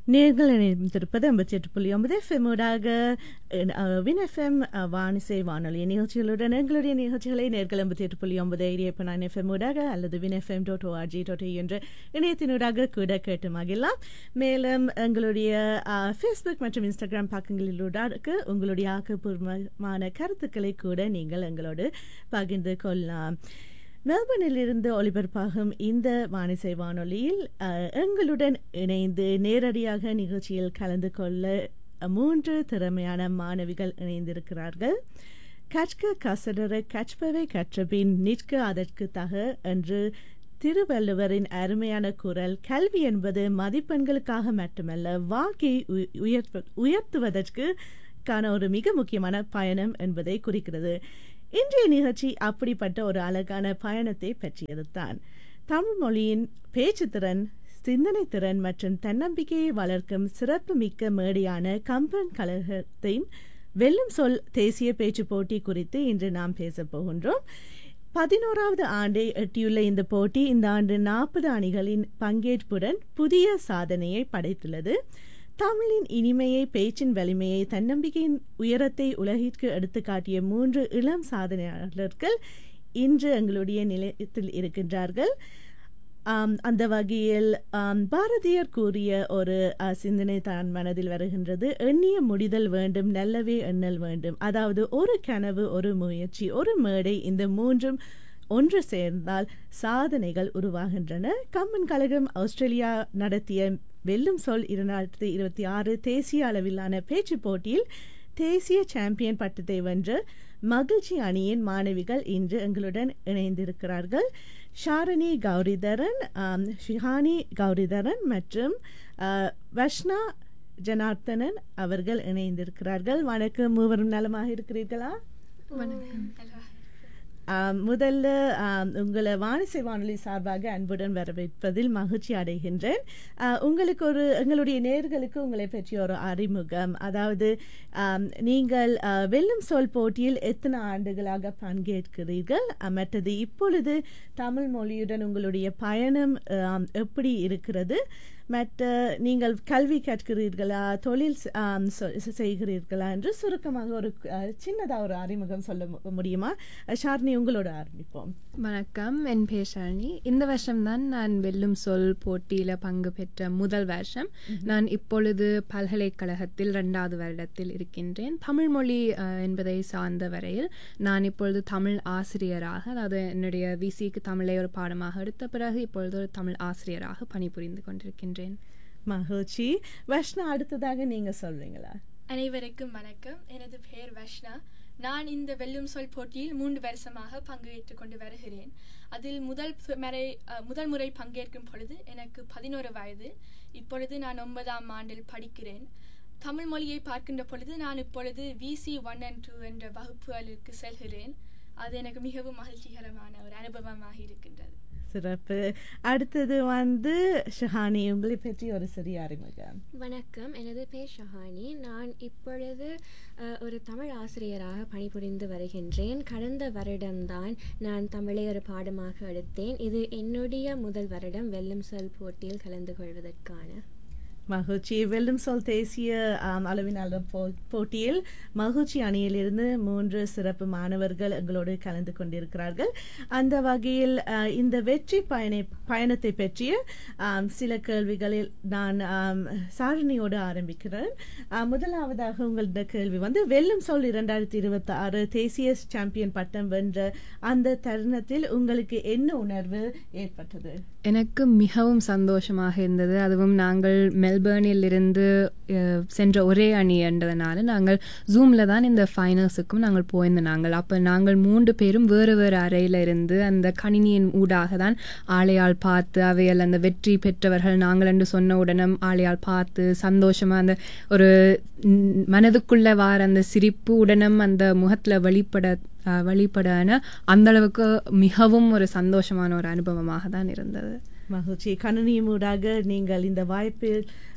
நேர்கள் இணைந்திருப்பது ஐம்பத்தி எட்டு புள்ளி ஒன்பது எஃப்எம் ஊடாக வின் எஃப்எம் வானிசை வானொலி நிகழ்ச்சிகளுடன் எங்களுடைய நிகழ்ச்சிகளை நேர்கள் ஐம்பத்தி எட்டு புள்ளி ஒன்பது ஐடியப்ப நைன் எஃப்எம் ஊடாக அல்லது win FM dot org dot என்ற இணையத்தினூடாக கூட கேட்டு மகிழலாம் மேலும் எங்களுடைய ஃபேஸ்புக் மற்றும் இன்ஸ்டாகிராம் பக்கங்களிலூடாக உங்களுடைய ஆக்கப்பூர்வமான கருத்துக்களை கூட நீங்கள் எங்களோடு பகிர்ந்து கொள்ளலாம் மெல்பர்னில் இருந்து ஒளிபரப்பாகும் இந்த வானிசை வானொலியில் எங்களுடன் இணைந்து நேரடியாக நிகழ்ச்சியில் கலந்து கொள்ள மூன்று திறமையான மாணவிகள் இணைந்திருக்கிறார்கள் கற்க கசடர கற்பவை கற்றபின் நிற்க அதற்கு தக என்று திருவள்ளுவரின் அருமையான குரல் கல்வி என்பது மதிப்பெண்களுக்காக மட்டுமல்ல வாழ்க்கையை உயர்த்துவதற்கு கான ஒரு மிக முக்கியமான பயணம் என்பதை குறிக்கிறது இன்றைய நிகழ்ச்சி அப்படிப்பட்ட ஒரு அழகான பயணத்தை பற்றியது தான் தமிழ் மொழியின் பேச்சுத்திறன் சிந்தனை திறன் மற்றும் தன்னம்பிக்கையை வளர்க்கும் சிறப்பு மிக்க மேடையான கம்பன் கழகத்தின் வெல்லும் சொல் தேசிய பேச்சு போட்டி குறித்து இன்று நாம் பேசப் போகின்றோம் பதினோராவது ஆண்டை எட்டியுள்ள இந்த போட்டி இந்த ஆண்டு நாற்பது அணிகளின் பங்கேற்புடன் புதிய சாதனையை படைத்துள்ளது தமிழின் இனிமையை பேச்சின் வலிமையை தன்னம்பிக்கையின் உயரத்தை உலகிற்கு எடுத்துக்காட்டிய மூன்று இளம் சாதனையாளர்கள் இன்று எங்களுடைய நிலையத்தில் இருக்கின்றார்கள் அந்த வகையில் பாரதியர் கூறிய ஒரு சிந்தனை தான் மனதில் வருகின்றது எண்ணிய முடிதல் வேண்டும் நல்லவே எண்ணல் வேண்டும் அதாவது ஒரு கனவு ஒரு முயற்சி ஒரு மேடை இந்த மூன்றும் ஒன்று சேர்ந்தால் சாதனைகள் உருவாகின்றன கம்மன் கழகம் ஆஸ்திரேலியா நடத்திய வெல்லும் சொல் இரண்டாயிரத்தி இருபத்தி ஆறு தேசிய அளவிலான பேச்சு போட்டியில் தேசிய சாம்பியன் பட்டத்தை வென்ற மகிழ்ச்சி அணியின் மாணவிகள் இன்று எங்களுடன் இணைந்திருக்கிறார்கள் ஷாரணி கௌரிதரன் ஷிஹானி கௌரிதரன் மற்றும் வஷ்ணா ஜனார்த்தனன் அவர்கள் இணைந்திருக்கிறார்கள் வணக்கம் மூவரும் நலமாக இருக்கிறீர்களா வணக்கம் முதல்ல உங்களை வானிசை வானொலி சார்பாக அன்புடன் வரவேற்பதில் மகிழ்ச்சி அடைகின்றேன் உங்களுக்கு ஒரு எங்களுடைய நேர்களுக்கு உங்களை பற்றிய ஒரு அறிமுகம் அதாவது நீங்கள் வெல்லும் சொல் போட்டியில் எத்தனை ஆண்டுகளாக பங்கேற்கிறீர்கள் மற்றது இப்பொழுது தமிழ் மொழியுடன் உங்களுடைய பயணம் எப்படி இருக்கிறது மற்ற நீங்கள் கல்வி கற்கிறீர்களா தொழில் செய்கிறீர்களா என்று சுருக்கமாக ஒரு சின்னதாக ஒரு அறிமுகம் சொல்ல முடியுமா ஷார்னி உங்களோட ஆரம்பிப்போம் வணக்கம் என் பேர் ஷார்னி இந்த வருஷம்தான் நான் வெல்லும் சொல் போட்டியில் பங்கு பெற்ற முதல் வருஷம் நான் இப்பொழுது பல்கலைக்கழகத்தில் இரண்டாவது வருடத்தில் இருக்கின்றேன் தமிழ் மொழி என்பதை சார்ந்த வரையில் நான் இப்பொழுது தமிழ் ஆசிரியராக அதாவது என்னுடைய விசிக்கு தமிழை ஒரு பாடமாக எடுத்த பிறகு இப்பொழுது ஒரு தமிழ் ஆசிரியராக பணிபுரிந்து கொண்டிருக்கின்றேன் மகிழ்ச்சி வஷ்ணா அடுத்ததாக நீங்க சொல்றீங்களா அனைவருக்கும் வணக்கம் எனது பெயர் வஷ்ணா நான் இந்த வெல்லும் சொல் போட்டியில் மூன்று வருஷமாக பங்கேற்றுக் கொண்டு வருகிறேன் அதில் முதல் முறை முதல் முறை பங்கேற்கும் பொழுது எனக்கு பதினோரு வயது இப்பொழுது நான் ஒன்பதாம் ஆண்டில் படிக்கிறேன் தமிழ் மொழியை பார்க்கின்ற பொழுது நான் இப்பொழுது விசி ஒன் அண்ட் டூ என்ற வகுப்புகளுக்கு செல்கிறேன் அது எனக்கு மிகவும் மகிழ்ச்சிகரமான ஒரு அனுபவமாக இருக்கின்றது சிறப்பு அடுத்தது வந்து ஷஹானி உங்களை பற்றி ஒரு சிறிய அறிமுகம் வணக்கம் எனது பேர் ஷஹானி நான் இப்பொழுது ஒரு தமிழ் ஆசிரியராக பணிபுரிந்து வருகின்றேன் கடந்த வருடம்தான் நான் தமிழை ஒரு பாடமாக எடுத்தேன் இது என்னுடைய முதல் வருடம் வெல்லும் சொல் போட்டியில் கலந்து கொள்வதற்கான மகிழ்ச்சி வெல்லும் சொல் தேசிய அளவினால போ போட்டியில் மகிழ்ச்சி அணியிலிருந்து மூன்று சிறப்பு மாணவர்கள் எங்களோடு கலந்து கொண்டிருக்கிறார்கள் அந்த வகையில் இந்த வெற்றி பயண பயணத்தை பற்றிய சில கேள்விகளில் நான் சாரணியோடு ஆரம்பிக்கிறேன் முதலாவதாக உங்களோட கேள்வி வந்து வெல்லும் சொல் இரண்டாயிரத்தி இருபத்தி ஆறு தேசிய சாம்பியன் பட்டம் வென்ற அந்த தருணத்தில் உங்களுக்கு என்ன உணர்வு ஏற்பட்டது எனக்கு மிகவும் சந்தோஷமாக இருந்தது அதுவும் நாங்கள் மெல்பர்னில் இருந்து சென்ற ஒரே அணி என்றதுனால நாங்கள் ஜூமில் தான் இந்த ஃபைனல்ஸுக்கும் நாங்கள் போயிருந்தோம் நாங்கள் அப்போ நாங்கள் மூன்று பேரும் வேறு வேறு அறையில் இருந்து அந்த கணினியின் ஊடாக தான் ஆளையால் பார்த்து அவையில் அந்த வெற்றி பெற்றவர்கள் நாங்கள் என்று சொன்ன உடனே ஆளையால் பார்த்து சந்தோஷமாக அந்த ஒரு மனதுக்குள்ளே வார அந்த சிரிப்பு உடனும் அந்த முகத்தில் வெளிப்பட வெளிப்படன அந்த அளவுக்கு மிகவும் ஒரு சந்தோஷமான ஒரு அனுபவமாக தான் இருந்தது மகிழ்ச்சி கணினியும் ஊடாக நீங்கள் இந்த வாய்ப்பில்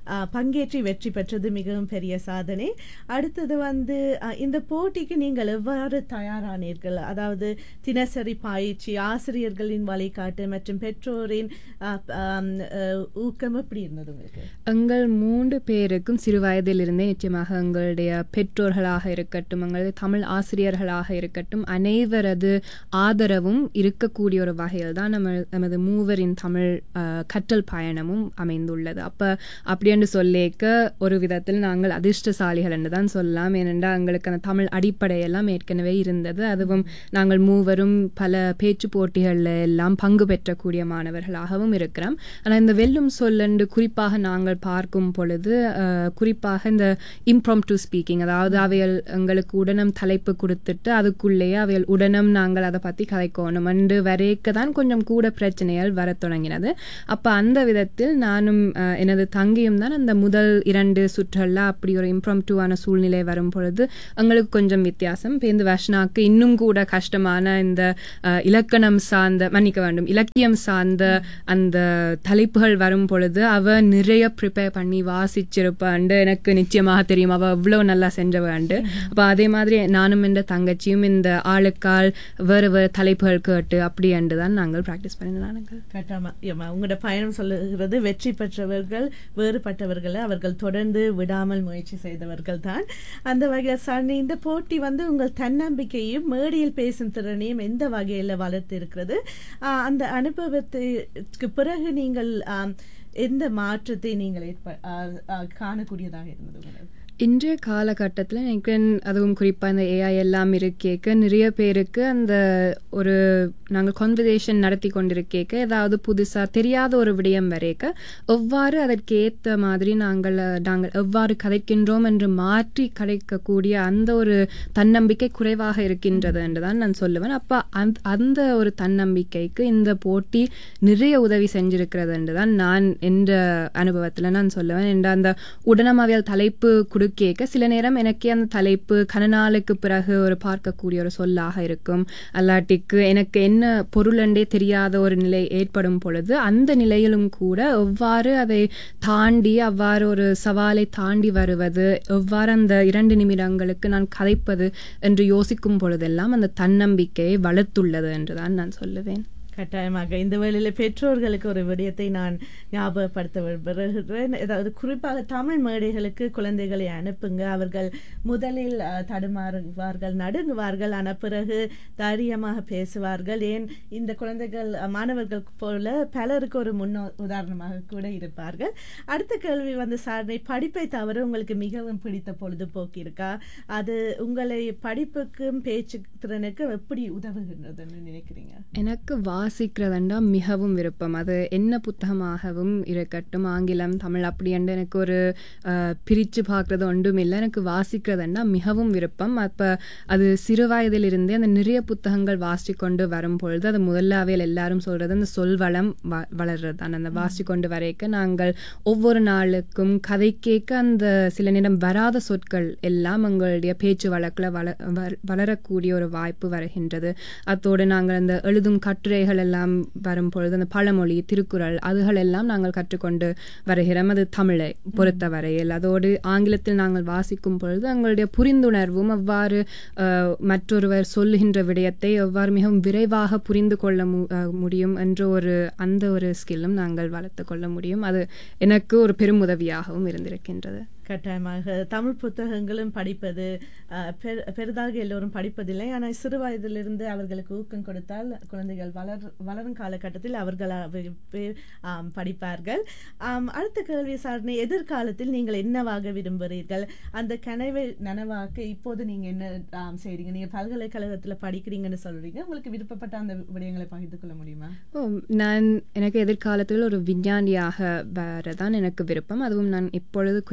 அஹ், பங்கேற்றி வெற்றி பெற்றது மிகவும் பெரிய சாதனை அடுத்தது வந்து அஹ், இந்த போட்டிக்கு நீங்கள் எவ்வாறு தயாரானீர்கள் அதாவது தினசரி பயிற்சி ஆசிரியர்களின் வழிகாட்டு மற்றும் பெற்றோரின் அஹ், ஆம், அஹ், ஊக்கம் எப்படி இருந்தது உங்களுக்கு எங்கள் மூன்று பேருக்கும் சிறு வயதிலிருந்தே நிச்சயமாக எங்களுடைய பெற்றோர்களாக இருக்கட்டும் எங்களது தமிழ் ஆசிரியர்களாக இருக்கட்டும் அனைவரது ஆதரவும் இருக்கக்கூடிய ஒரு வகையில் தான் நம்ம நமது மூவரின் தமிழ் அஹ், கற்றல் பயணமும் அமைந்துள்ளது அப்போ அப்படி என்று சொல்லிக்க ஒரு விதத்தில் நாங்கள் அதிர்ஷ்டசாலிகள் என்று தான் சொல்லலாம் ஏனென்றால் எங்களுக்கு அந்த தமிழ் அடிப்படையெல்லாம் ஏற்கனவே இருந்தது அதுவும் நாங்கள் மூவரும் பல பேச்சு போட்டிகளில் எல்லாம் பங்கு பெற்றக்கூடிய மாணவர்களாகவும் இருக்கிறோம் ஆனால் இந்த வெல்லும் சொல்லென்று குறிப்பாக நாங்கள் பார்க்கும் பொழுது அஹ், குறிப்பாக இந்த இம்ப்ரம் டு ஸ்பீக்கிங் அதாவது அவைகள் எங்களுக்கு உடனம் தலைப்பு கொடுத்துட்டு அதுக்குள்ளேயே அவைகள் உடனம் நாங்கள் அதை பற்றி கதைக்கணும் என்று வரைக்க தான் கொஞ்சம் கூட பிரச்சனைகள் வரத் தொடங்கினது அப்போ அந்த விதத்தில் நானும் அஹ், எனது தங்கியும் தான் அந்த முதல் இரண்டு சுற்றல்ல அப்படி ஒரு இம்ப்ரம்டுவான சூழ்நிலை வரும் பொழுது எங்களுக்கு கொஞ்சம் வித்தியாசம் இப்போ இந்த வர்ஷனாக்கு இன்னும் கூட கஷ்டமான இந்த அஹ், இலக்கணம் சார்ந்த மன்னிக்க வேண்டும் இலக்கியம் சார்ந்த அந்த தலைப்புகள் வரும் பொழுது அவ நிறைய ப்ரிப்பேர் பண்ணி வாசிச்சிருப்பாண்டு எனக்கு நிச்சயமாக தெரியும் அவ எவ்வளவு நல்லா செஞ்சவாண்டு அப்ப அதே மாதிரி நானும் என்ற தங்கச்சியும் இந்த ஆளுக்கால் வேறு வேறு தலைப்புகள் கேட்டு அப்படி அண்டு தான் நாங்கள் ப்ராக்டிஸ் பண்ணினாங்க கட்டாமா ஏம்மா, உங்களோட பயணம் சொல்லுகிறது வெற்றி பெற்றவர்கள் வேறுபட்டவர்களை அவர்கள் தொடர்ந்து விடாமல் முயற்சி செய்தவர்கள் தான் அந்த வகையில் சனி இந்த போட்டி வந்து உங்கள் தன்னம்பிக்கையும் மேடையில் பேசும் திறனையும் எந்த வகையில் வளர்த்து இருக்கிறது ஆஹ், அந்த அனுபவத்துக்கு பிறகு நீங்கள் ஆம், எந்த மாற்றத்தை நீங்கள் ஏற்ப- ஆஹ், ஆஹ், காணக்கூடியதாக இருந்தது உங்களுக்கு இன்றைய காலகட்டத்தில் எனக்கு அதுவும் குறிப்பாக இந்த ஏஐ எல்லாம் இருக்கேக்க நிறைய பேருக்கு அந்த ஒரு நாங்கள் கான்வர்சேஷன் நடத்தி கொண்டிருக்கேக்க ஏதாவது புதுசாக தெரியாத ஒரு விடயம் வரைக்க எவ்வாறு அதற்கு ஏற்ற மாதிரி நாங்கள் நாங்கள் எவ்வாறு கதைக்கின்றோம் என்று மாற்றி கதைக்கக்கூடிய அந்த ஒரு தன்னம்பிக்கை குறைவாக இருக்கின்றது என்று தான் நான் சொல்லுவேன் அப்போ அந்த அந்த ஒரு தன்னம்பிக்கைக்கு இந்த போட்டி நிறைய உதவி செஞ்சிருக்கிறது என்று தான் நான் என்ற அனுபவத்தில் நான் சொல்லுவேன் என்ற அந்த உடனமாவியல் தலைப்பு கொடுக்கேக்க சில நேரம் எனக்கே அந்த தலைப்பு கன நாளுக்கு பிறகு ஒரு பார்க்கக்கூடிய ஒரு சொல்லாக இருக்கும் அல்லாட்டிக்கு எனக்கு என்ன பொருளண்டே தெரியாத ஒரு நிலை ஏற்படும் பொழுது அந்த நிலையிலும் கூட எவ்வாறு அதை தாண்டி அவ்வாறு ஒரு சவாலை தாண்டி வருவது எவ்வாறு அந்த இரண்டு நிமிடங்களுக்கு நான் கதைப்பது என்று யோசிக்கும் பொழுதெல்லாம் அந்த தன்னம்பிக்கையை வளர்த்துள்ளது என்றுதான் நான் சொல்லுவேன் கட்டாயமாக இந்த வேளையில் பெற்றோர்களுக்கு ஒரு விடயத்தை நான் ஞாபகப்படுத்த விரும்புகிறேன் அதாவது குறிப்பாக தமிழ் மேடைகளுக்கு குழந்தைகளை அனுப்புங்க அவர்கள் முதலில் அஹ், தடுமாறுவார்கள் நடுங்குவார்கள் ஆனால் பிறகு தைரியமாக பேசுவார்கள் ஏன் இந்த குழந்தைகள் அஹ், மாணவர்கள் போல பலருக்கு ஒரு முன்னோ உதாரணமாக கூட இருப்பார்கள் அடுத்த கேள்வி வந்து சாரணை படிப்பை தவிர உங்களுக்கு மிகவும் பிடித்த பொழுதுபோக்கு இருக்கா அது உங்களை படிப்புக்கும் பேச்சு திறனுக்கும் எப்படி உதவுகின்றதுன்னு நினைக்கிறீங்க எனக்கு வாசிக்கிறதுண்டா மிகவும் விருப்பம் அது என்ன புத்தகமாகவும் இருக்கட்டும் ஆங்கிலம் தமிழ் அப்படி என்று எனக்கு ஒரு அஹ், பிரிச்சு பார்க்கறது ஒன்றும் இல்லை எனக்கு வாசிக்கிறதுண்டா மிகவும் விருப்பம் அப்போ அது சிறு வயதிலிருந்தே அந்த நிறைய புத்தகங்கள் வாசித்து கொண்டு வரும் பொழுது அது முதல்லாவே எல்லாரும் சொல்றது அந்த சொல் வளம் வ வளர்றது தான் அந்த வாசித்து கொண்டு வரைக்க நாங்கள் ஒவ்வொரு நாளுக்கும் கதை கேட்க அந்த சில நேரம் வராத சொற்கள் எல்லாம் எங்களுடைய பேச்சு வழக்கில் வள வ- வளரக்கூடிய ஒரு வாய்ப்பு வருகின்றது அத்தோடு நாங்கள் அந்த எழுதும் கட்டுரைகள் எல்லாம் வரும் பொழுது அந்த பழமொழி திருக்குறள் அதுகள் எல்லாம் நாங்கள் கற்றுக்கொண்டு வருகிறோம் அது தமிழை பொறுத்தவரையில் அதோடு ஆங்கிலத்தில் நாங்கள் வாசிக்கும் பொழுது எங்களுடைய புரிந்துணர்வும் அவ்வாறு அஹ், மற்றொருவர் சொல்லுகின்ற விடயத்தை எவ்வாறு மிகவும் விரைவாக புரிந்து கொள்ள மு- அஹ், முடியும் என்ற ஒரு அந்த ஒரு ஸ்கில்லும் நாங்கள் வளர்த்து கொள்ள முடியும் அது எனக்கு ஒரு பெரும் உதவியாகவும் இருந்திருக்கின்றது கட்டாயமாக தமிழ் புத்தகங்களும் படிப்பது அஹ், பெரு- பெரிதாக எல்லோரும் படிப்பதில்லை ஆனால் சிறு வயதிலிருந்து அவர்களுக்கு ஊக்கம் கொடுத்தால் குழந்தைகள் வளர் வளரும் காலகட்டத்தில் அவர்கள் அவை- வே- ஆம், படிப்பார்கள் ஆம், அடுத்த கேள்வி சார்ந்த எதிர்காலத்தில் நீங்கள் என்னவாக விரும்புகிறீர்கள் அந்த கனவை நனவாக்க இப்போது நீங்க என்ன ஆம், செய்றீங்க நீங்க பல்கலைக்கழகத்தில் படிக்கிறீங்கன்னு சொல்றீங்க உங்களுக்கு விருப்பப்பட்ட அந்த விடயங்களை பகிர்ந்து கொள்ள முடியுமா ஓ, நான் எனக்கு எதிர்காலத்தில் ஒரு விஞ்ஞானியாக வரதான் எனக்கு விருப்பம் அதுவும் நான் இப்பொழுது குறிப்பாக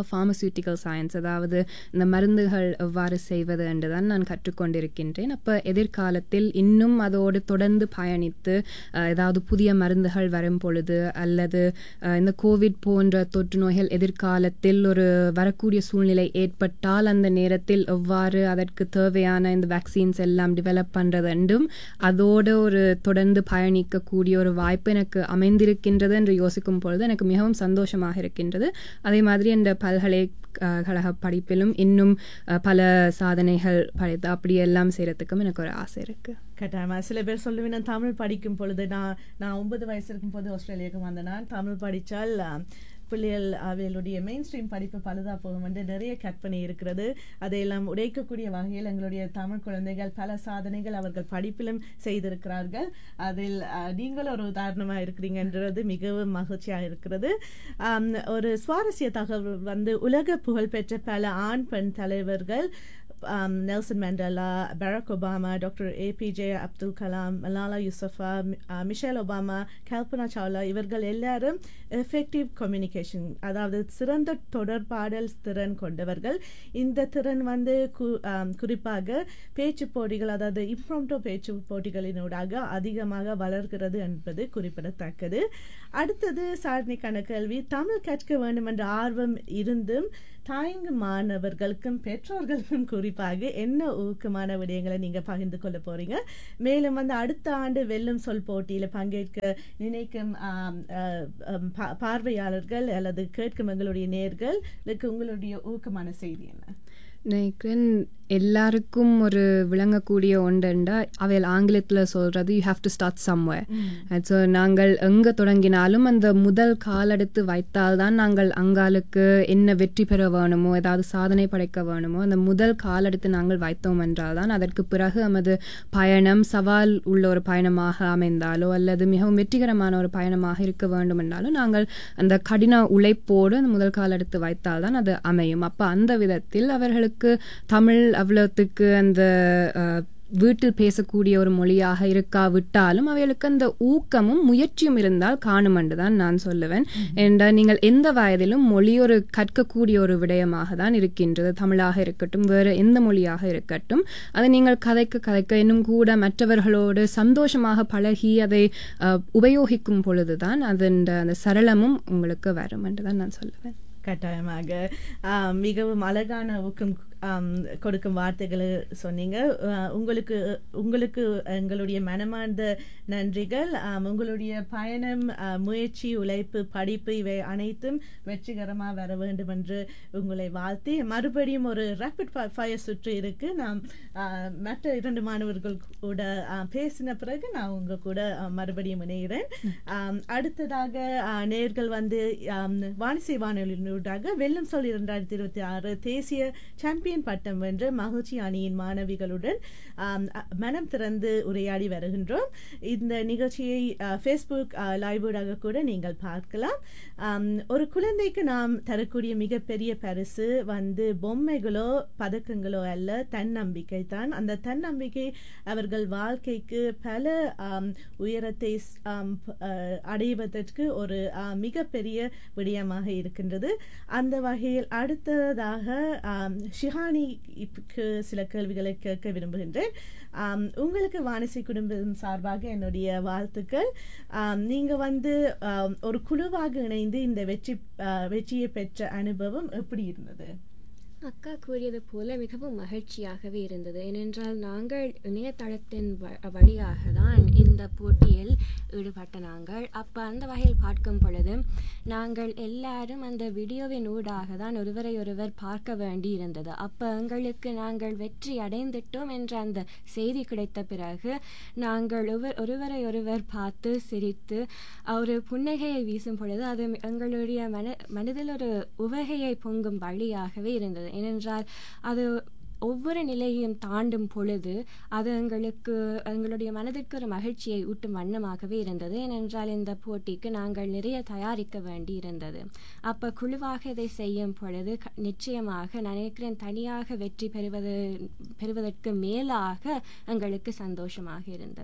ஃபார்மசியூட்டிக்கல் சயின்ஸ் அதாவது இந்த மருந்துகள் எவ்வாறு செய்வது என்று தான் நான் கற்றுக்கொண்டிருக்கின்றேன் அப்போ எதிர்காலத்தில் இன்னும் அதோடு தொடர்ந்து பயணித்து அஹ், ஏதாவது புதிய மருந்துகள் வரும் பொழுது அல்லது அஹ், இந்த கோவிட் போன்ற தொற்று நோய்கள் எதிர்காலத்தில் ஒரு வரக்கூடிய சூழ்நிலை ஏற்பட்டால் அந்த நேரத்தில் எவ்வாறு அதற்கு தேவையான இந்த வேக்சின்ஸ் எல்லாம் டெவலப் பண்ணுறது என்றும் அதோடு ஒரு தொடர்ந்து பயணிக்கக்கூடிய ஒரு வாய்ப்பு எனக்கு அமைந்திருக்கின்றது என்று யோசிக்கும் பொழுது எனக்கு மிகவும் சந்தோஷமாக இருக்கின்றது அதே மாதிரி இந்த பல்கலைக்கழக படிப்பிலும் இன்னும் அஹ், பல சாதனைகள் படைத்து அப்படியெல்லாம் செய்கிறதுக்கும் எனக்கு ஒரு ஆசை இருக்குது கட்டாயமா சில பேர் சொல்லுவேன் நான் தமிழ் படிக்கும் பொழுது நான் நான் ஒன்பது வயசு இருக்கும் போது ஆஸ்திரேலியாவுக்கு வந்தேன் நான் தமிழ் படித்தால் பிள்ளைகள் அவைகளுடைய மெயின் ஸ்ட்ரீம் படிப்பு பழுதா போகும் என்று நிறைய கற்பனை இருக்கிறது அதையெல்லாம் உடைக்கக்கூடிய வகையில் எங்களுடைய தமிழ் குழந்தைகள் பல சாதனைகள் அவர்கள் படிப்பிலும் செய்திருக்கிறார்கள் அதில் அஹ், நீங்கள் ஒரு உதாரணமாக இருக்கிறீங்கன்றது மிகவும் மகிழ்ச்சியாக இருக்கிறது ஆம், ஒரு சுவாரஸ்ய தகவல் வந்து உலக புகழ்பெற்ற பல ஆண் பெண் தலைவர்கள் um, Nelson Mandela, Barack Obama, Dr. APJ Abdul Kalam, Malala Yousafzai, uh, Michelle Obama, Kalpana Chawla இவர்கள் எல்லாரும் எஃபெக்டிவ் கம்யூனிகேஷன் அதாவது சிறந்த தொடர்பாடல் திறன் கொண்டவர்கள் இந்த திறன் வந்து கு- ஆம், குறிப்பாக பேச்சு போட்டிகள் அதாவது இம்ப்ரோம்டோ பேச்சு போட்டிகளினூடாக அதிகமாக வளர்கிறது என்பது குறிப்பிடத்தக்கது அடுத்தது சாதனைக்கான கேள்வி தமிழ் கற்க வேண்டும் என்ற ஆர்வம் இருந்தும் தாய்ங்கு மாணவர்களுக்கும் பெற்றோர்களுக்கும் குறிப்பாக என்ன ஊக்கமான விடயங்களை நீங்க பகிர்ந்து கொள்ள போறீங்க மேலும் வந்து அடுத்த ஆண்டு வெல்லும் சொல் போட்டியில பங்கேற்க நினைக்கும் ஆம், அஹ், அம், பா- பார்வையாளர்கள் அல்லது கேட்கும் எங்களுடைய நேர்களுக்கு உங்களுடைய ஊக்கமான செய்தி என்ன நினைக்கிறேன் எல்லாருக்கும் ஒரு விளங்கக்கூடிய ஒன்றுண்டா அவையில் ஆங்கிலத்தில் சொல்கிறது you have to start somewhere so நாங்கள் எங்கே தொடங்கினாலும் அந்த முதல் காலெடுத்து வைத்தால்தான் நாங்கள் அங்காளுக்கு என்ன வெற்றி பெற வேணுமோ ஏதாவது சாதனை படைக்க வேணுமோ அந்த முதல் காலெடுத்து நாங்கள் வைத்தோம் என்றால் தான் அதற்கு பிறகு நமது பயணம் சவால் உள்ள ஒரு பயணமாக அமைந்தாலோ அல்லது மிகவும் வெற்றிகரமான ஒரு பயணமாக இருக்க வேண்டும் என்றாலும் நாங்கள் அந்த கடின உழைப்போடு அந்த முதல் காலெடுத்து வைத்தால் தான் அது அமையும் அப்போ அந்த விதத்தில் அவர்களுக்கு தமிழ் அவ்வளோத்துக்கு அந்த அஹ், வீட்டில் பேசக்கூடிய ஒரு மொழியாக இருக்காவிட்டாலும் அவைகளுக்கு அந்த ஊக்கமும் முயற்சியும் இருந்தால் காணும் என்று தான் நான் சொல்லுவேன் என்றால் நீங்கள் எந்த வயதிலும் மொழி ஒரு கற்கக்கூடிய ஒரு விடயமாக தான் இருக்கின்றது தமிழாக இருக்கட்டும் வேறு எந்த மொழியாக இருக்கட்டும் அதை நீங்கள் கதைக்க கதைக்க இன்னும் கூட மற்றவர்களோடு சந்தோஷமாக பழகி அதை அஹ், உபயோகிக்கும் பொழுதுதான் அதன் அந்த சரளமும் உங்களுக்கு வரும் என்று தான் நான் சொல்லுவேன் கட்டாயமாக ஆம், மிகவும் அழகான ஊக்கம் ஆம், கொடுக்கும் வார்த்தைகளை சொன்னீங்க ஆ, உங்களுக்கு உங்களுக்கு எங்களுடைய மனமார்ந்த நன்றிகள் ஆம், உங்களுடைய பயணம் ஆ, முயற்சி உழைப்பு படிப்பு இவை அனைத்தும் வெற்றிகரமாக வர வேண்டும் என்று உங்களை வாழ்த்தி மறுபடியும் ஒரு ரேபிட் ஃபயர் சுற்று இருக்கு நாம் ஆ, மற்ற இரண்டு மாணவர்கள் கூட ஆ, பேசின பிறகு நான் உங்க கூட ஆ, மறுபடியும் இணைகிறேன் ஆம், அடுத்ததாக ஆ, நேர்கள் வந்து ஆம், வானிசை வானொலியினூடாக வெள்ளம் சொல் இரண்டாயிரத்தி இருபத்தி ஆறு தேசிய சாம்பியன் பட்டம் வென்ற மகிழ்ச்சி அணியின் மாணவிகளுடன் ஆம், அ- மனம் திறந்து உரையாடி வருகின்றோம் இந்த நிகழ்ச்சியை ஃபேஸ்புக் லைவூடாக கூட நீங்கள் பார்க்கலாம் ஆம், ஒரு குழந்தைக்கு நாம் தரக்கூடிய மிகப்பெரிய பரிசு வந்து பொம்மைகளோ பதக்கங்களோ அல்ல தன்னம்பிக்கை தான் அந்த தன்னம்பிக்கை அவர்கள் வாழ்க்கைக்கு பல ஆம், உயரத்தை ஸ்- ஆம், ப- அஹ், அடைவதற்கு ஒரு ஆம், மிகப்பெரிய விடயமாக இருக்கின்றது அந்த வகையில் அடுத்ததாக ஆம், ஷிஹானிக்கு சில கேள்விகளை கேட்க விரும்புகின்றேன் ஆம், உங்களுக்கு வாணிசி குடும்பம் சார்பாக என்னுடைய வாழ்த்துக்கள் ஆம், நீங்க வந்து ஆம், ஒரு குழுவாக இணைந்து இந்த வெற்றி ஆ, வெற்றியை பெற்ற அனுபவம் எப்படி இருந்தது அக்கா கூறியது போல மிகவும் மகிழ்ச்சியாகவே இருந்தது ஏனென்றால் நாங்கள் இணையதளத்தின் வ- வழியாக தான் இந்த போட்டியில் ஈடுபட்ட நாங்கள் அப்போ அந்த வகையில் பார்க்கும் பொழுது நாங்கள் எல்லாரும் அந்த வீடியோவின் ஊடாக தான் ஒருவரை ஒருவர் பார்க்க வேண்டி இருந்தது அப்போ எங்களுக்கு நாங்கள் வெற்றி அடைந்துட்டோம் என்ற அந்த செய்தி கிடைத்த பிறகு நாங்கள் ஒருவர் ஒருவரை ஒருவர் பார்த்து சிரித்து ஒரு புன்னகையை வீசும் பொழுது அது எங்களுடைய மன மனதில் ஒரு உவகையை பொங்கும் வழியாகவே இருந்தது ஏனென்றால் அது ஒவ்வொரு நிலையையும் தாண்டும் பொழுது அது எங்களுக்கு எங்களுடைய மனதிற்கு ஒரு மகிழ்ச்சியை ஊட்டும் வண்ணமாகவே இருந்தது ஏனென்றால் இந்த போட்டிக்கு நாங்கள் நிறைய தயாரிக்க வேண்டி இருந்தது அப்போ குழுவாக இதை செய்யும் பொழுது க- நிச்சயமாக நான் நினைக்கிறேன் தனியாக வெற்றி பெறுவது பெறுவதற்கு மேலாக எங்களுக்கு சந்தோஷமாக இருந்தது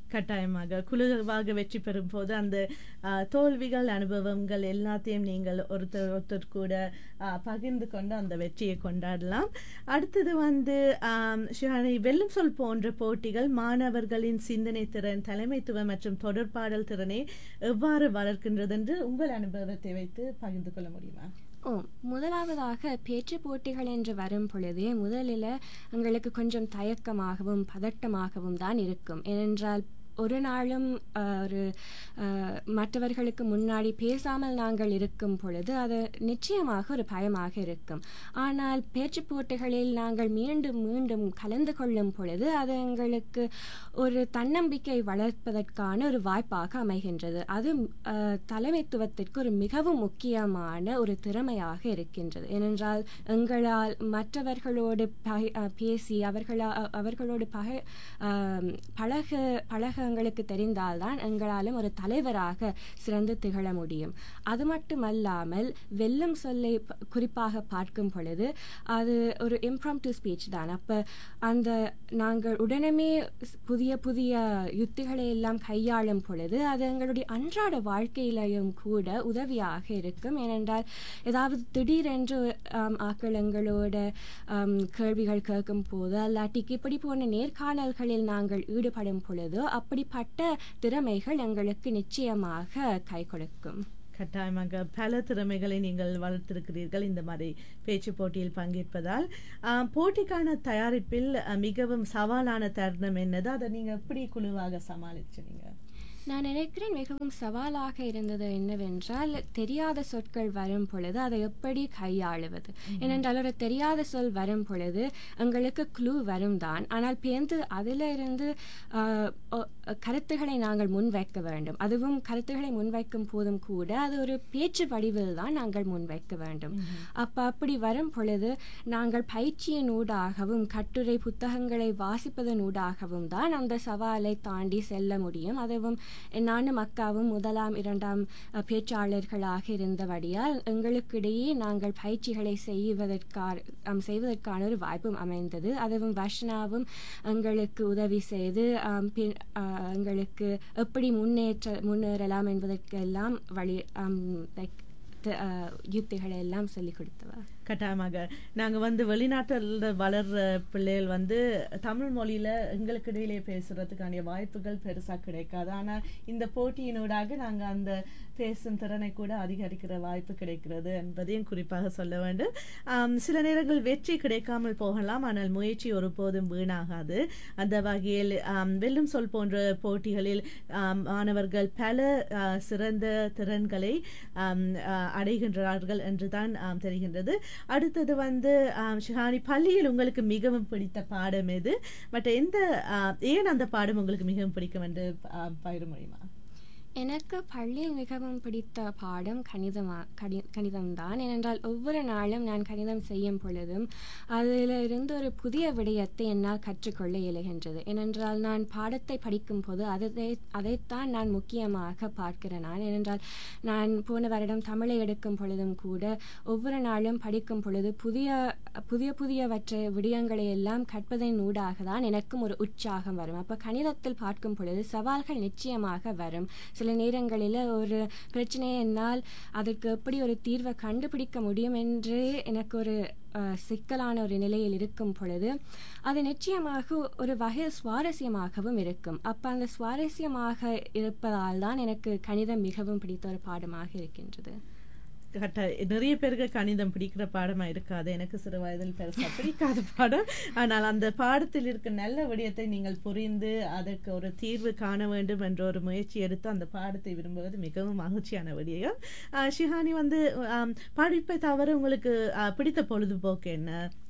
கட்டாயமாக குழுவாக வெற்றி பெறும் போது அந்த ஆ, தோல்விகள் அனுபவங்கள் எல்லாத்தையும் நீங்கள் ஒருத்தர் ஒருத்தர் கூட ஆ, பகிர்ந்து கொண்டு அந்த வெற்றியை கொண்டாடலாம் அடுத்தது வந்து ஆம், ஷிவானி வெல்லும் சொல் போன்ற போட்டிகள் மாணவர்களின் சிந்தனை திறன் தலைமைத்துவம் மற்றும் தொடர்பாடல் திறனை எவ்வாறு வளர்க்கின்றது என்று உங்கள் அனுபவத்தை வைத்து பகிர்ந்து கொள்ள முடியுமா ஓ முதலாவதாக பேச்சு போட்டிகள் என்று வரும் பொழுதே முதலில் எங்களுக்கு கொஞ்சம் தயக்கமாகவும் பதட்டமாகவும் தான் இருக்கும் ஏனென்றால் ஒரு நாளும் அஹ், ஒரு அஹ், மற்றவர்களுக்கு முன்னாடி பேசாமல் நாங்கள் இருக்கும் பொழுது அது நிச்சயமாக ஒரு பயமாக இருக்கும் ஆனால் பேச்சு போட்டிகளில் நாங்கள் மீண்டும் மீண்டும் கலந்து கொள்ளும் பொழுது அது எங்களுக்கு ஒரு தன்னம்பிக்கை வளர்ப்பதற்கான ஒரு வாய்ப்பாக அமைகின்றது அது அஹ், தலைமைத்துவத்திற்கு ஒரு மிகவும் முக்கியமான ஒரு திறமையாக இருக்கின்றது ஏனென்றால் எங்களால் மற்றவர்களோடு பகை- அஹ், பேசி அவர்களா அ- அவர்களோடு பகை ஆம், பழக பழக எங்களுக்கு தெரிந்தால்தான் எங்களாலும் ஒரு தலைவராக சிறந்து திகழ முடியும் அது மட்டுமல்லாமல் வெல்லும் சொல்லை ப- குறிப்பாக பார்க்கும் பொழுது அது ஒரு இம்ப்ராம்டு ஸ்பீச் தான் அப்போ அந்த நாங்கள் உடனே ஸ்- புதிய புதிய யுத்திகளை எல்லாம் கையாளும் பொழுது அது எங்களுடைய அன்றாட வாழ்க்கையிலையும் கூட உதவியாக இருக்கும் ஏனென்றால் ஏதாவது திடீரென்று ஆம், ஆக்கள் எங்களோட ஆம், கேள்விகள் கேட்கும் போது அல்லாட்டிக்கு இப்படி போன நேர்காணல்களில் நாங்கள் ஈடுபடும் பொழுதோ அப்படிப்பட்ட திறமைகள் எங்களுக்கு நிச்சயமாக கை கொடுக்கும் கட்டாயமாக பல திறமைகளை நீங்கள் வளர்த்திருக்கிறீர்கள் இந்த மாதிரி பேச்சு போட்டியில் பங்கேற்பதால் ஆஹ், போட்டிக்கான தயாரிப்பில் அஹ், மிகவும் சவாலான தருணம் என்னது அதை நீங்க எப்படி குழுவாக சமாளிச்சீங்க நான் நினைக்கிறேன் மிகவும் சவாலாக இருந்தது என்னவென்றால் தெரியாத சொற்கள் வரும் பொழுது அதை எப்படி கையாளுவது ஏனென்றால் ஒரு தெரியாத சொல் வரும் பொழுது எங்களுக்கு க்ளூ வரும் தான் ஆனால் பேர்ந்து அதிலிருந்து ஆஹ், ஒ- கருத்துக்களை நாங்கள் முன்வைக்க வேண்டும் அதுவும் கருத்துக்களை முன்வைக்கும் போதும் கூட அது ஒரு பேச்சு வடிவில் தான் நாங்கள் முன்வைக்க வேண்டும் அப்ப அப்படி வரும் பொழுது நாங்கள் பயிற்சியின் ஊடாகவும் கட்டுரை புத்தகங்களை வாசிப்பதன் ஊடாகவும் தான் அந்த சவாலை தாண்டி செல்ல முடியும் அதுவும் நானும் அக்காவும் முதலாம் இரண்டாம் அஹ், பேச்சாளர்களாக இருந்தபடியால் எங்களுக்கிடையே நாங்கள் பயிற்சிகளை செய்வதற்கான ஆம், செய்வதற்கான ஒரு வாய்ப்பும் அமைந்தது அதுவும் வர்ஷனாவும் எங்களுக்கு உதவி செய்து ஆம், பின் ஆஹ், எங்களுக்கு எப்படி முன்னேற்ற முன்னேறலாம் என்பதற்கெல்லாம் வழி ஆம், like, த- ஆஹ், யுக்திகளை எல்லாம் சொல்லிக் கொடுத்தவா கட்டாயமாக நாங்க வந்து வெளிநாட்டில் வளர்ற பிள்ளைகள் வந்து தமிழ் மொழியில எங்களுக்கு இடையிலே பேசுறதுக்கான வாய்ப்புகள் பெருசா கிடைக்காது ஆனா இந்த போட்டியினூடாக நாங்க அந்த பேசும் திறனை கூட அதிகரிக்கிற வாய்ப்பு கிடைக்கிறது என்பதையும் குறிப்பாக சொல்ல வேண்டும் ஆம், சில நேரங்கள் வெற்றி கிடைக்காமல் போகலாம் ஆனால் முயற்சி ஒருபோதும் வீணாகாது அந்த வகையில் ஆம், வெல்லும் சொல் போன்ற போட்டிகளில் ஆம், மாணவர்கள் பல ஆ, சிறந்த திறன்களை ஆம், ஆ, அடைகின்றார்கள் என்றுதான் ஆம், தெரிகின்றது அடுத்தது வந்து ஆம், ஷிஹானி பள்ளியில் உங்களுக்கு மிகவும் பிடித்த பாடம் எது பட் எந்த ஆ, ஏன் அந்த பாடம் உங்களுக்கு மிகவும் பிடிக்கும் என்று ஆ, பகிர முடியுமா எனக்கு பள்ளியில் மிகவும் பிடித்த பாடம் கணிதமா கணி கணிதம்தான் ஏனென்றால் ஒவ்வொரு நாளும் நான் கணிதம் செய்யும் பொழுதும் அதில் இருந்து ஒரு புதிய விடயத்தை என்னால் கற்றுக்கொள்ள இயலுகின்றது ஏனென்றால் நான் பாடத்தை படிக்கும் போது அதை அதைத்தான் நான் முக்கியமாக பார்க்கிறேன் நான் ஏனென்றால் நான் போன வருடம் தமிழை எடுக்கும் பொழுதும் கூட ஒவ்வொரு நாளும் படிக்கும் பொழுது புதிய புதிய புதியவற்றை விடயங்களை எல்லாம் கற்பதன் ஊடாக தான் எனக்கும் ஒரு உற்சாகம் வரும் அப்போ கணிதத்தில் பார்க்கும் பொழுது சவால்கள் நிச்சயமாக வரும் சில நேரங்களில் ஒரு பிரச்சனையை என்னால் அதற்கு எப்படி ஒரு தீர்வை கண்டுபிடிக்க முடியும் என்று எனக்கு ஒரு அஹ், சிக்கலான ஒரு நிலையில் இருக்கும் பொழுது அது நிச்சயமாக ஒரு வகையில் சுவாரஸ்யமாகவும் இருக்கும் அப்போ அந்த சுவாரஸ்யமாக இருப்பதால் தான் எனக்கு கணிதம் மிகவும் பிடித்த ஒரு பாடமாக இருக்கின்றது கட்ட நிறைய பேருக்கு கணிதம் பிடிக்கிற பாடமா இருக்காது எனக்கு சிறு வயதில் பெருசா பிடிக்காத பாடம் ஆனால் அந்த பாடத்தில் இருக்க நல்ல விடயத்தை நீங்கள் புரிந்து அதற்கு ஒரு தீர்வு காண வேண்டும் என்ற ஒரு முயற்சி எடுத்து அந்த பாடத்தை விரும்புவது மிகவும் மகிழ்ச்சியான விடயம் ஆஹ் ஷிஹானி வந்து ஆம், படிப்பை தவிர உங்களுக்கு ஆஹ், பிடித்த பொழுதுபோக்கு என்ன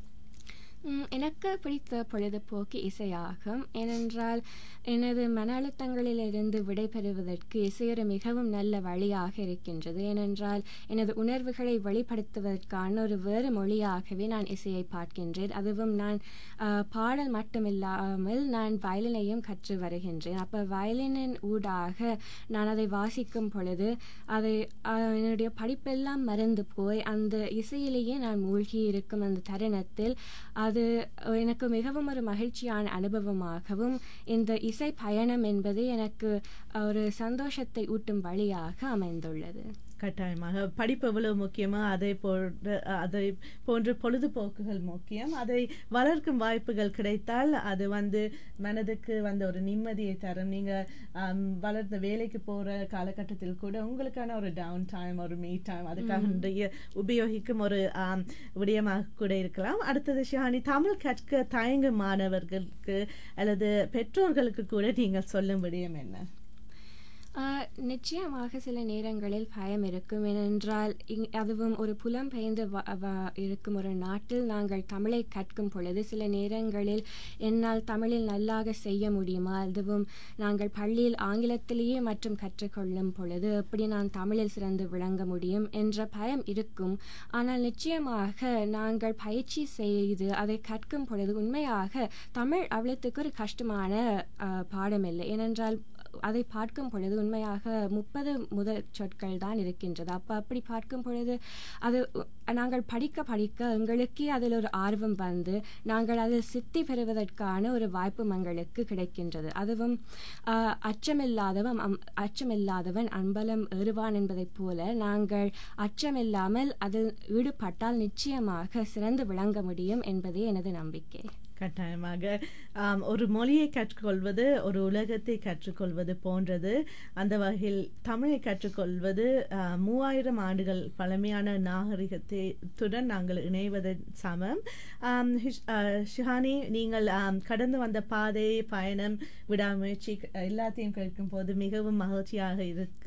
ம், எனக்கு பிடித்த பொழுதுபோக்கு இசையாகும் ஏனென்றால் எனது மன அழுத்தங்களிலிருந்து விடைபெறுவதற்கு இசை ஒரு மிகவும் நல்ல வழியாக இருக்கின்றது ஏனென்றால் எனது உணர்வுகளை வெளிப்படுத்துவதற்கான ஒரு வேறு மொழியாகவே நான் இசையை பார்க்கின்றேன் அதுவும் நான் ஆ, பாடல் மட்டுமில்லாமல் நான் வயலினையும் கற்று வருகின்றேன் அப்போ வயலினின் ஊடாக நான் அதை வாசிக்கும் பொழுது அதை ஆ, என்னுடைய படிப்பெல்லாம் மறந்து போய் அந்த இசையிலேயே நான் மூழ்கி இருக்கும் அந்த தருணத்தில் அது அது எனக்கு மிகவும் ஒரு மகிழ்ச்சியான அனுபவமாகவும் இந்த இசை பயணம் என்பது எனக்கு ஒரு சந்தோஷத்தை ஊட்டும் வழியாக அமைந்துள்ளது கட்டாயமாக படிப்பு எவ்வளவு முக்கியமோ அதை போன்ற அதை போன்ற பொழுதுபோக்குகள் முக்கியம் அதை வளர்க்கும் வாய்ப்புகள் கிடைத்தால் அது வந்து மனதுக்கு வந்து ஒரு நிம்மதியை தரும் நீங்கள் வளர்ந்த வேலைக்கு போகிற காலகட்டத்தில் கூட உங்களுக்கான ஒரு டவுன் டைம் ஒரு மீ டைம் அதுக்காக நிறைய உபயோகிக்கும் ஒரு விடயமாக கூட இருக்கலாம் அடுத்தது ஷிஹானி தமிழ் கற்க தயங்கும் மாணவர்களுக்கு அல்லது பெற்றோர்களுக்கு கூட நீங்கள் சொல்லும் விடயம் என்ன நிச்சயமாக சில நேரங்களில் பயம் இருக்கும் ஏனென்றால் இங் அதுவும் ஒரு புலம் பெயர்ந்து இருக்கும் ஒரு நாட்டில் நாங்கள் தமிழை கற்கும் பொழுது சில நேரங்களில் என்னால் தமிழில் நல்லாக செய்ய முடியுமா அதுவும் நாங்கள் பள்ளியில் ஆங்கிலத்திலேயே மற்றும் கற்றுக்கொள்ளும் பொழுது எப்படி நான் தமிழில் சிறந்து விளங்க முடியும் என்ற பயம் இருக்கும் ஆனால் நிச்சயமாக நாங்கள் பயிற்சி செய்து அதை கற்கும் பொழுது உண்மையாக தமிழ் அவ்வளத்துக்கு ஒரு கஷ்டமான பாடம் இல்லை ஏனென்றால் அதை பார்க்கும் பொழுது உண்மையாக முப்பது முதல் சொற்கள் தான் இருக்கின்றது அப்போ அப்படி பார்க்கும் பொழுது அது நாங்கள் படிக்க படிக்க எங்களுக்கே அதில் ஒரு ஆர்வம் வந்து நாங்கள் அதில் சித்தி பெறுவதற்கான ஒரு வாய்ப்பு எங்களுக்கு கிடைக்கின்றது அதுவும் அச்சமில்லாதவன் அச்சமில்லாதவன் அம்பலம் ஏறுவான் என்பதைப் போல நாங்கள் அச்சமில்லாமல் அதில் ஈடுபட்டால் நிச்சயமாக சிறந்து விளங்க முடியும் என்பதே எனது நம்பிக்கை கட்டாயமாக ஒரு மொழியை கற்றுக்கொள்வது ஒரு உலகத்தை கற்றுக்கொள்வது போன்றது அந்த வகையில் தமிழை கற்றுக்கொள்வது மூவாயிரம் ஆண்டுகள் பழமையான நாகரிகத்துடன் நாங்கள் இணைவதன் சமம் ஷிஹானி நீங்கள் கடந்து வந்த பாதை பயணம் விடாமுயற்சி எல்லாத்தையும் கேட்கும் போது மிகவும் மகிழ்ச்சியாக இருக்கு